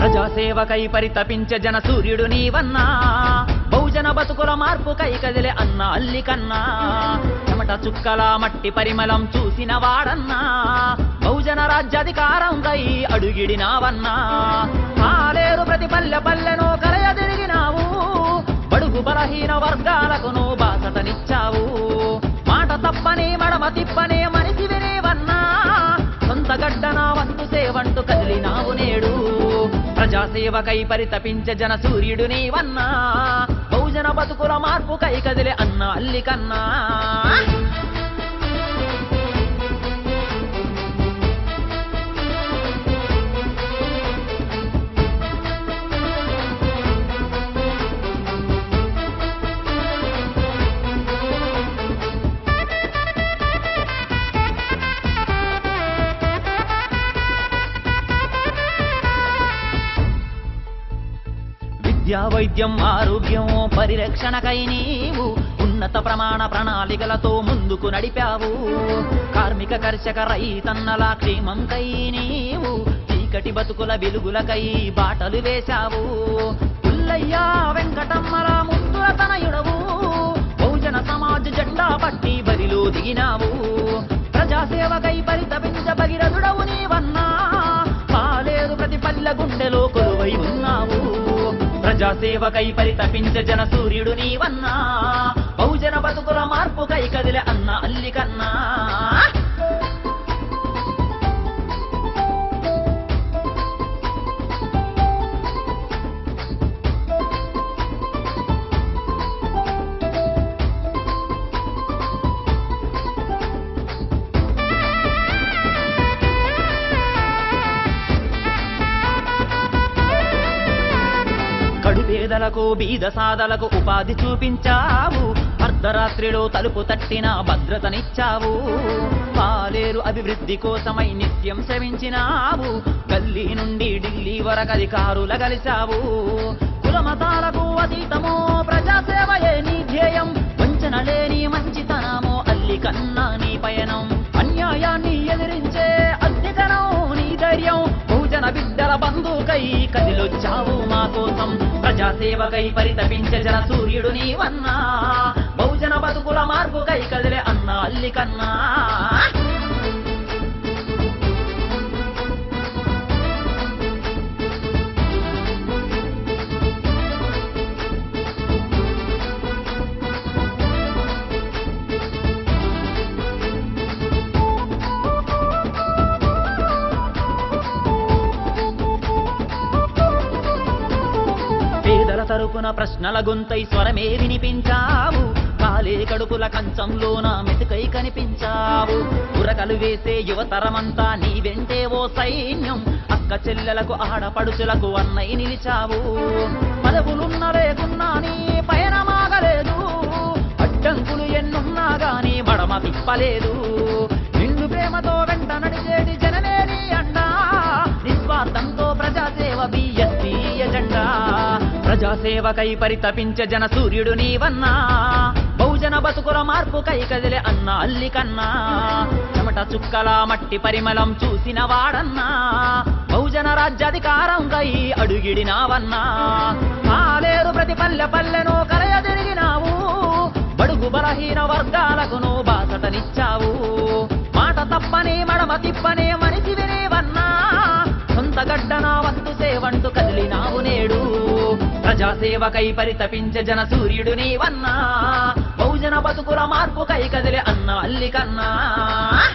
ప్రజాసేవకై పరితపించే జన సూర్యుడు నీవన్నా బహుజన బతుకుల మార్పుకై కదిలే అన్న అల్లికన్నా చెమట చుక్కల మట్టి పరిమళం చూసిన వాడన్నా బహుజన రాజ్యాధికారం కై అడుగిడినావన్నా కాలేరు ప్రతి పల్లె పల్లెను కలయ తిరిగినావు బడుగు బలహీన వర్గాలకు నువ్వు బాసటనిచ్చావు మాట తప్పని మడమ తిప్పని మనిషి వినేవన్నా సొంత గడ్డన వంతు సేవంటూ కదిలినావు నేడు ప్రజాసేవకై పరితపించే జన సూర్యుడు నీవన్నా బహుజన బతుకుల మార్పుకై కదిలే అన్న అల్లికన్నా విద్యా వైద్యం ఆరోగ్యం పరిరక్షణకై నీవు ఉన్నత ప్రమాణ ప్రణాళికలతో ముందుకు నడిపావు కార్మిక కర్షక రైతన్నల క్షేమంకై నీవు చీకటి బతుకుల వెలుగులకై బాటలు వేశావు పుల్లయ్య వెంకటమ్మల ముద్దుల తనయుడవు బహుజన సమాజ జెండా పట్టి బరిలో దిగినావు ప్రజాసేవకై పరితపించ భగీరథుడవు నీవన్నా పాలేరు ప్రతి పల్లె గుండెలో కొలువై ఉన్నావు ప్రజాసేవకై పరితపించ జన సూర్యుడు నీవన్నా బహుజన బతుకుల మార్పుకై కదిలే అన్న అల్లికన్నా కడుపేదలకు బీద సాదలకు ఉపాధి చూపించావు అర్ధరాత్రిలో తలుపు తట్టిన భద్రతనిచ్చావు పాలేరు అభివృద్ధి కోసమై నిత్యం శ్రమించినావు గల్లీ నుండి ఢిల్లీ వరకు అధికారుల కలిశావు కులమతాలకు అతీతమో ప్రజాసేవయే నీ ధ్యేయం వంచన లేని మంచితనమో అల్లి కన్నా నీ పయనం అన్యాయాన్ని ఎదిరించే అద్దెకనం నీ ధైర్యం బహుజన బిడ్డల బంధుకై కదిలొచ్చావు మా కోసం ప్రజాసేవకై పరితపించే జన సూర్యుడు నీవన్నా బహుజన బతుకుల మార్పుకై కదిలే అన్న అల్లికన్నా పేదల తరపున ప్రశ్నల గొంతై స్వరమే వినిపించావు కాలే కడుపుల కంచంలోన మెతుకై కనిపించావు ఉరకలు వేసే యువతరమంతా నీ వెంటే ఓ సైన్యం అక్క చెల్లెలకు ఆడపడుచులకు అన్నై నిలిచావు పదవులున్న లేకున్నా నీ పయన మాగలేదు అడ్డంకులు ఎన్నున్నా గాని మడమ తిప్పలేదు నిండు ప్రేమతో వెంట నడిచేటి జననేని అండా నిస్వార్థంతో ప్రజాసేవ బిఎస్పీ ఎజెండా ప్రజాసేవకై పరితపించే జన సూర్యుడు నీవన్నా బహుజన బతుకుల మార్పుకై కదిలే అన్న అల్లికన్నా చెమట చుక్కల మట్టి పరిమళం చూసిన వాడన్నా బహుజన రాజ్యాధికారం కై అడుగిడినావన్నా కాలేరు ప్రతి పల్లె పల్లెను కలయ తిరిగినావు బడుగు బలహీన వర్గాలకు నువ్వు బాసటనిచ్చావు మాట తప్పని మడమ తిప్పని మనిషి వినేవన్నా సొంత గడ్డన వంతు సేవంటూ కదిలినావు నేడు ప్రజాసేవకై పరితపించే జన సూర్యుడు నీవన్నా బహుజన బతుకుల మార్పుకై కదిలే అన్న అల్లికన్నా